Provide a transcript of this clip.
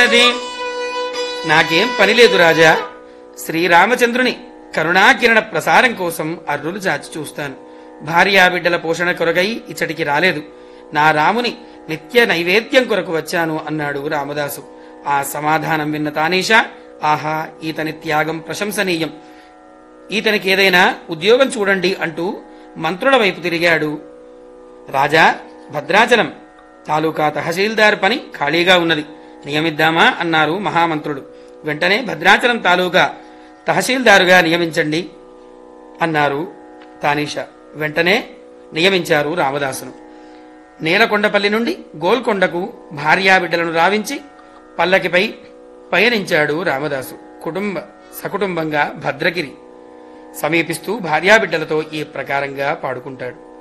ఉన్నది నాకేం పని లేదు రాజా శ్రీరామచంద్రుని కరుణాకిరణ ప్రసారం కోసం అర్రులు చాచి చూస్తాను భార్యాబిడ్డల పోషణ కొరకై ఇచ్చటికి రాలేదు నా రాముని నిత్య నైవేద్యం కొరకు వచ్చాను అన్నాడు రామదాసు ఆ సమాధానం విన్న తానీషా ఆహా ఈతని త్యాగం ప్రశంసనీయం ఈతనికి ఏదైనా ఉద్యోగం చూడండి అంటూ మంత్రుల వైపు తిరిగాడు రాజా భద్రాచలం తాలూకా తహసీల్దార్ పని ఖాళీగా ఉన్నది నియమిద్దామా అన్నారు మహామంత్రుడు వెంటనే భద్రాచలం తాలూకా తహసీల్దారుగా నియమించండి అన్నారు తానీష వెంటనే నియమించారు రామదాసును నేలకొండపల్లి నుండి గోల్కొండకు భార్యాబిడ్డలను రావించి పల్లకిపై పయనించాడు రామదాసు కుటుంబ సకుటుంబంగా భద్రగిరి సమీపిస్తూ భార్యాబిడ్డలతో ఈ ప్రకారంగా పాడుకుంటాడు